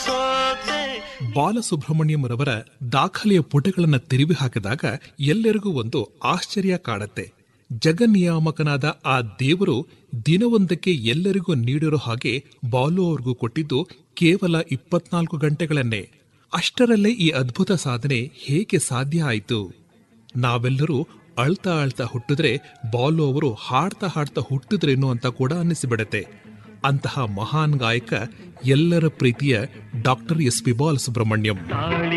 ಸೋತೆ ಬಾಲಸುಬ್ರಹ್ಮಣ್ಯಂ ರವರ ದಾಖಲೆಯ ಪುಟಗಳನ್ನು ತಿರುವಿ ಹಾಕಿದಾಗ ಎಲ್ಲರಿಗೂ ಒಂದು ಆಶ್ಚರ್ಯ ಕಾಡತ್ತೆ ಜಗನ್ನಿಯಾಮಕನಾದ ಆ ದೇವರು ದಿನವೊಂದಕ್ಕೆ ಎಲ್ಲರಿಗೂ ನೀಡಿರೋ ಹಾಗೆ ಬಾಲು ಅವ್ರಿಗೂ ಕೊಟ್ಟಿದ್ದು ಕೇವಲ ಇಪ್ಪತ್ನಾಲ್ಕು ಗಂಟೆಗಳನ್ನೇ ಅಷ್ಟರಲ್ಲೇ ಈ ಅದ್ಭುತ ಸಾಧನೆ ಹೇಗೆ ಸಾಧ್ಯ ಆಯಿತು ನಾವೆಲ್ಲರೂ ಅಳ್ತಾ ಅಳ್ತಾ ಹುಟ್ಟಿದ್ರೆ ಬಾಲು ಅವರು ಹಾಡ್ತಾ ಹಾಡ್ತಾ ಹುಟ್ಟಿದ್ರೇನು ಅಂತ ಕೂಡ ಅನ್ನಿಸಿಬಿಡತ್ತೆ ಅಂತಹ ಮಹಾನ್ ಗಾಯಕ ಎಲ್ಲರ ಪ್ರೀತಿಯ ಡಾಕ್ಟರ್ ಎಸ್ ಪಿ ಬಾಲಸುಬ್ರಹ್ಮಣ್ಯಂ ತಾಳಿ